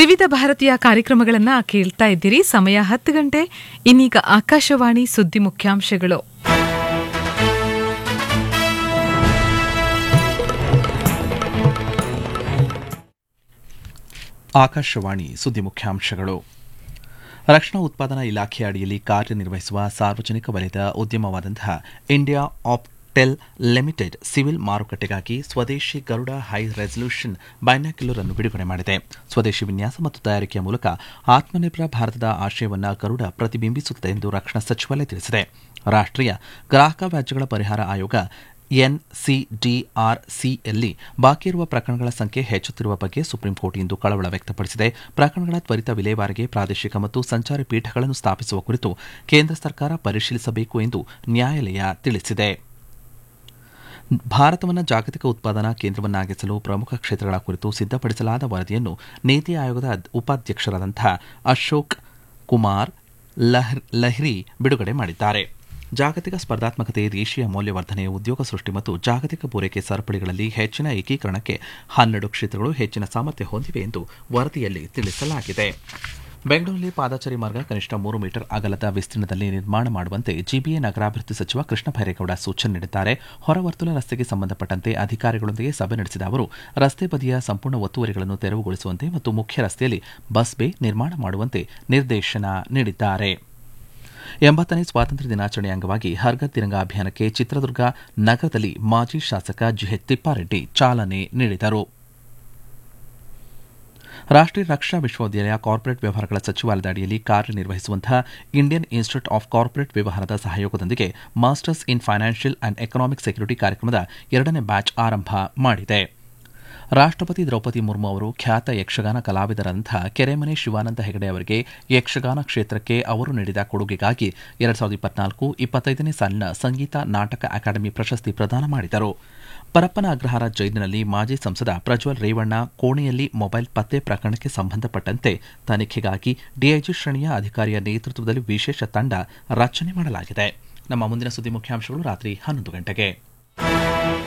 ವಿವಿಧ ಭಾರತೀಯ ಕಾರ್ಯಕ್ರಮಗಳನ್ನ ಕೇಳ್ತಾ ಇದ್ದೀರಿ ಸಮಯ ಹತ್ತು ಗಂಟೆ ಇನ್ನೀಗ ಆಕಾಶವಾಣಿ ಸುದ್ದಿ ಮುಖ್ಯಾಂಶಗಳು ಆಕಾಶವಾಣಿ ಸುದ್ದಿ ಮುಖ್ಯಾಂಶಗಳು ರಕ್ಷಣಾ ಉತ್ಪಾದನಾ ಇಲಾಖೆಯ ಅಡಿಯಲ್ಲಿ ಕಾರ್ಯನಿರ್ವಹಿಸುವ ಸಾರ್ವಜನಿಕ ವಲಯದ ಉದ್ಯಮವಾದಂತಹ ಇಂಡಿಯಾ ಆಪ್ಟೆಲ್ ಲಿಮಿಟೆಡ್ ಸಿವಿಲ್ ಮಾರುಕಟ್ಟೆಗಾಗಿ ಸ್ವದೇಶಿ ಗರುಡ ಹೈ ರೆಸಲ್ಯೂಷನ್ ಬೈನಾಕ್ಯುಲರ್ ಅನ್ನು ಬಿಡುಗಡೆ ಮಾಡಿದೆ ಸ್ವದೇಶಿ ವಿನ್ಯಾಸ ಮತ್ತು ತಯಾರಿಕೆಯ ಮೂಲಕ ಆತ್ಮನಿರ್ಭರ ಭಾರತದ ಆಶಯವನ್ನು ಗರುಡ ಪ್ರತಿಬಿಂಬಿಸುತ್ತದೆ ಎಂದು ರಕ್ಷಣಾ ಸಚಿವಾಲಯ ತಿಳಿಸಿದೆ ರಾಷ್ಟ್ರೀಯ ಗ್ರಾಹಕ ವ್ಯಾಜ್ಯಗಳ ಪರಿಹಾರ ಆಯೋಗ ಎನ್ಸಿಡಿಆರ್ಸಿಯಲ್ಲಿ ಬಾಕಿ ಇರುವ ಪ್ರಕರಣಗಳ ಸಂಖ್ಯೆ ಹೆಚ್ಚುತ್ತಿರುವ ಬಗ್ಗೆ ಸುಪ್ರೀಂಕೋರ್ಟ್ ಇಂದು ಕಳವಳ ವ್ಯಕ್ತಪಡಿಸಿದೆ ಪ್ರಕರಣಗಳ ತ್ವರಿತ ವಿಲೇವಾರಿಗೆ ಪ್ರಾದೇಶಿಕ ಮತ್ತು ಸಂಚಾರಿ ಪೀಠಗಳನ್ನು ಸ್ಥಾಪಿಸುವ ಕುರಿತು ಕೇಂದ್ರ ಸರ್ಕಾರ ಪರಿಶೀಲಿಸಬೇಕು ಎಂದು ನ್ಯಾಯಾಲಯ ತಿಳಿಸಿದೆ ಭಾರತವನ್ನು ಜಾಗತಿಕ ಉತ್ಪಾದನಾ ಕೇಂದ್ರವನ್ನಾಗಿಸಲು ಪ್ರಮುಖ ಕ್ಷೇತ್ರಗಳ ಕುರಿತು ಸಿದ್ದಪಡಿಸಲಾದ ವರದಿಯನ್ನು ನೀತಿ ಆಯೋಗದ ಉಪಾಧ್ಯಕ್ಷರಾದಂತಹ ಅಶೋಕ್ ಕುಮಾರ್ ಲಹ್ರಿ ಬಿಡುಗಡೆ ಮಾಡಿದ್ದಾರೆ ಜಾಗತಿಕ ಸ್ಪರ್ಧಾತ್ಮಕತೆ ದೇಶೀಯ ಮೌಲ್ಯವರ್ಧನೆ ಉದ್ಯೋಗ ಸೃಷ್ಟಿ ಮತ್ತು ಜಾಗತಿಕ ಪೂರೈಕೆ ಸರಪಳಿಗಳಲ್ಲಿ ಹೆಚ್ಚಿನ ಏಕೀಕರಣಕ್ಕೆ ಹನ್ನೆರಡು ಕ್ಷೇತ್ರಗಳು ಹೆಚ್ಚಿನ ಸಾಮರ್ಥ್ಯ ಹೊಂದಿವೆ ಎಂದು ವರದಿಯಲ್ಲಿ ತಿಳಿಸಲಾಗಿದೆ ಬೆಂಗಳೂರಿನಲ್ಲಿ ಪಾದಚಾರಿ ಮಾರ್ಗ ಕನಿಷ್ಠ ಮೂರು ಮೀಟರ್ ಅಗಲದ ವಿಸ್ತೀರ್ಣದಲ್ಲಿ ನಿರ್ಮಾಣ ಮಾಡುವಂತೆ ಜಿಬಿಎ ನಗರಾಭಿವೃದ್ಧಿ ಸಚಿವ ಕೃಷ್ಣ ಭೈರೇಗೌಡ ಸೂಚನೆ ನೀಡಿದ್ದಾರೆ ಹೊರವರ್ತುಲ ರಸ್ತೆಗೆ ಸಂಬಂಧಪಟ್ಟಂತೆ ಅಧಿಕಾರಿಗಳೊಂದಿಗೆ ಸಭೆ ನಡೆಸಿದ ಅವರು ರಸ್ತೆ ಬದಿಯ ಸಂಪೂರ್ಣ ಒತ್ತುವರಿಗಳನ್ನು ತೆರವುಗೊಳಿಸುವಂತೆ ಮತ್ತು ಮುಖ್ಯ ರಸ್ತೆಯಲ್ಲಿ ಬಸ್ ಬೇ ನಿರ್ಮಾಣ ಮಾಡುವಂತೆ ನಿರ್ದೇಶನ ನೀಡಿದ್ದಾರೆ ಎಂಬತ್ತನೇ ಸ್ವಾತಂತ್ರ್ಯ ದಿನಾಚರಣೆ ಅಂಗವಾಗಿ ಹರ್ಗರ್ ತಿರಂಗ ಅಭಿಯಾನಕ್ಕೆ ಚಿತ್ರದುರ್ಗ ನಗರದಲ್ಲಿ ಮಾಜಿ ಶಾಸಕ ಜಿಎಚ್ ತಿಪ್ಪಾರೆಡ್ಡಿ ಚಾಲನೆ ನೀಡಿದರು ರಾಷ್ಟ್ರೀಯ ರಕ್ಷಣಾ ವಿಶ್ವವಿದ್ಯಾಲಯ ಕಾರ್ಪೊರೇಟ್ ವ್ಯವಹಾರಗಳ ಸಚಿವಾಲಯದ ಅಡಿಯಲ್ಲಿ ಕಾರ್ಯನಿರ್ವಹಿಸುವಂತಹ ಇಂಡಿಯನ್ ಇನ್ಸ್ಟಿಟ್ಯೂಟ್ ಆಫ್ ಕಾರ್ಪೊರೇಟ್ ವ್ಯವಹಾರದ ಸಹಯೋಗದೊಂದಿಗೆ masters in financial and economic security ಕಾರ್ಯಕ್ರಮದ ಎರಡನೇ ಬ್ಯಾಚ್ ಆರಂಭ ಮಾಡಿದೆ ರಾಷ್ಟ್ರಪತಿ ದ್ರೌಪದಿ ಮುರ್ಮು ಅವರು ಖ್ಯಾತ ಯಕ್ಷಗಾನ ಕಲಾವಿದರಾದಂತಹ ಕೆರೆಮನೆ ಶಿವಾನಂದ ಹೆಗಡೆ ಅವರಿಗೆ ಯಕ್ಷಗಾನ ಕ್ಷೇತ್ರಕ್ಕೆ ಅವರು ನೀಡಿದ ಕೊಡುಗೆಗಾಗಿ ಎರಡ್ ಸಾವಿರದ ಇಪ್ಪತ್ನಾಲ್ಕು ಇಪ್ಪತ್ತೈದನೇ ಸಾಲಿನ ಸಂಗೀತ ನಾಟಕ ಅಕಾಡೆಮಿ ಪ್ರಶಸ್ತಿ ಪ್ರದಾನ ಮಾಡಿದರು ಪರಪ್ಪನ ಅಗ್ರಹಾರ ಜೈಲಿನಲ್ಲಿ ಮಾಜಿ ಸಂಸದ ಪ್ರಜ್ವಲ್ ರೇವಣ್ಣ ಕೋಣೆಯಲ್ಲಿ ಮೊಬೈಲ್ ಪತ್ತೆ ಪ್ರಕರಣಕ್ಕೆ ಸಂಬಂಧಪಟ್ಟಂತೆ ತನಿಖೆಗಾಗಿ ಡಿಐಜಿ ಶ್ರೇಣಿಯ ಅಧಿಕಾರಿಯ ನೇತೃತ್ವದಲ್ಲಿ ವಿಶೇಷ ತಂಡ ರಚನೆ ಮಾಡಲಾಗಿದೆ ನಮ್ಮ ಮುಂದಿನ ಸುದ್ದಿ ಮುಖ್ಯಾಂಶಗಳು ರಾತ್ರಿ ಹನ್ನೊಂದು ಗಂಟೆಗೆ